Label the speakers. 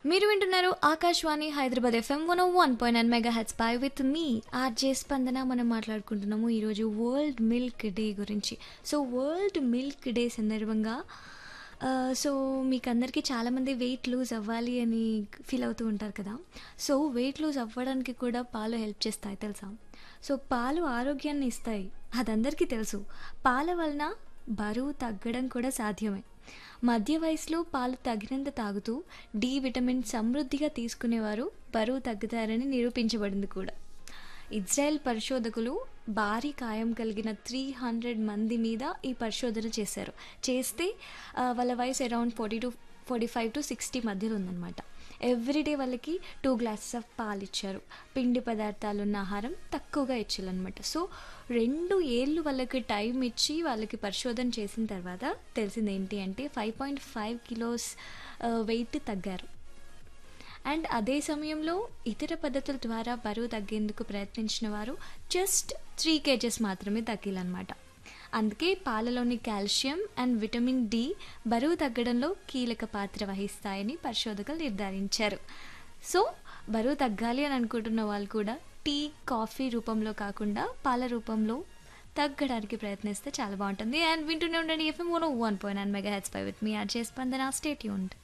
Speaker 1: మీరు వింటున్నారు Akashvani Hyderabad FM one one point nine megahertz పై విత్ మీ ఆర్జే స్పందన మనం మాట్లాడుకుంటున్నాము ఈరోజు వరల్డ్ మిల్క్ డే గురించి సో వరల్డ్ మిల్క్ డే సందర్భంగా ఆ, సో మీకు అందరికీ చాలామంది వెయిట్ లూజ్ అవ్వాలి అని ఫీల్ అవుతూ ఉంటారు కదా సో వెయిట్ లూజ్ అవ్వడానికి కూడా పాలు హెల్ప్ చేస్తాయి తెలుసా సో పాలు ఆరోగ్యాన్ని ఇస్తాయి అదందరికీ తెలుసు పాల వలన బరువు తగ్గడం కూడా సాధ్యమే మధ్య వయసులో పాలు తగినంత తాగుతూ డి విటమిన్ సమృద్ధిగా తీసుకునేవారు బరువు తగ్గుతారని నిరూపించబడింది కూడా ఇజ్రాయెల్ పరిశోధకులు భారీ కాయం కలిగిన త్రీ హండ్రెడ్ మంది మీద ఈ పరిశోధన చేశారు చేస్తే ఆ, వాళ్ళ వయసు around forty to forty five to sixty మధ్యలో ఉందన్నమాట ఎవ్రీడే వాళ్ళకి టూ గ్లాసెస్ ఆఫ్ పాలు ఇచ్చారు పిండి పదార్థాలు ఉన్న ఆహారం తక్కువగా ఇచ్చారనమాట సో రెండు ఏళ్ళు వాళ్ళకి టైం ఇచ్చి వాళ్ళకి పరిశోధన చేసిన తర్వాత తెలిసింది ఏంటి అంటే five point five kilos weight తగ్గారు అండ్ అదే సమయంలో ఇతర పద్ధతుల ద్వారా బరువు తగ్గేందుకు ప్రయత్నించిన వారు జస్ట్ త్రీ కేజెస్ మాత్రమే తగ్గిలన్నమాట అందుకే పాలలోని కాల్షియం అండ్ విటమిన్ డి బరువు తగ్గడంలో కీలక పాత్ర వహిస్తాయని పరిశోధకులు నిర్ధారించారు సో బరువు తగ్గాలి అని అనుకుంటున్న వాళ్ళు కూడా టీ కాఫీ రూపంలో కాకుండా పాల రూపంలో తగ్గడానికి ప్రయత్నిస్తే చాలా బాగుంటుంది అండ్ వింటూనే ఉండండి FM one one point nine megahertz పై with me RJ Spandana stay యూన్డ్